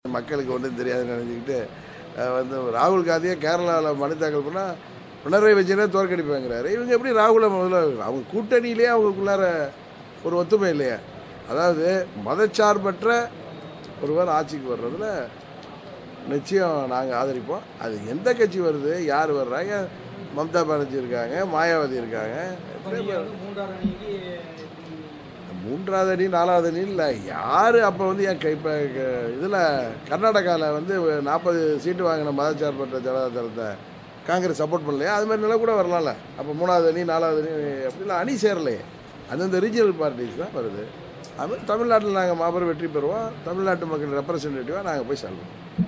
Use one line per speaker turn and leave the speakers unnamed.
மக்களுக்கு ஒன்றும் தெரியாதுன்னு நினைச்சுக்கிட்டு அஹ், வந்து ராகுல் காந்தியை கேரளாவில் மனு தாக்கல் பண்ணால் பினராயி விஜயனே தோற்கடிப்பாங்கிறாரு இவங்க எப்படி ராகுலை முதல்ல அவங்க கூட்டணியிலே அவங்களுக்குள்ளார ஒரு ஒத்துமை இல்லையா அதாவது மதச்சார்பற்ற ஒருவர் ஆட்சிக்கு வர்றதுல நிச்சயம் நாங்கள் ஆதரிப்போம் அது எந்த கட்சி வருது யார் வர்றாங்க மம்தா பானர்ஜி இருக்காங்க மாயாவதி இருக்காங்க
அப்ப நீங்க வந்து மூன்றாவது அணிக்கு
மூன்றாவது அணி நாலாவது அணி இல்லை யார் அப்போ வந்து என் கை இப்போ இதில் கர்நாடகாவில் வந்து நாற்பது சீட்டு வாங்கின மதச்சார்பற்ற ஜனதா தளத்தை காங்கிரஸ் சப்போர்ட் பண்ணலையா அது மாதிரி நிலை கூட வரலாம்ல அப்போ மூணாவது அணி நாலாவது அணி அப்படிலாம் அணி சேரலையே அந்தந்த ரீஜனல் பார்ட்டிஸ் தான் வருது அது மாதிரி தமிழ்நாட்டில் நாங்கள் மாபெரும் வெற்றி பெறுவோம் தமிழ்நாட்டு மக்கள் ரெப்ரசன்டேட்டிவாக நாங்கள் போய் செல்வோம்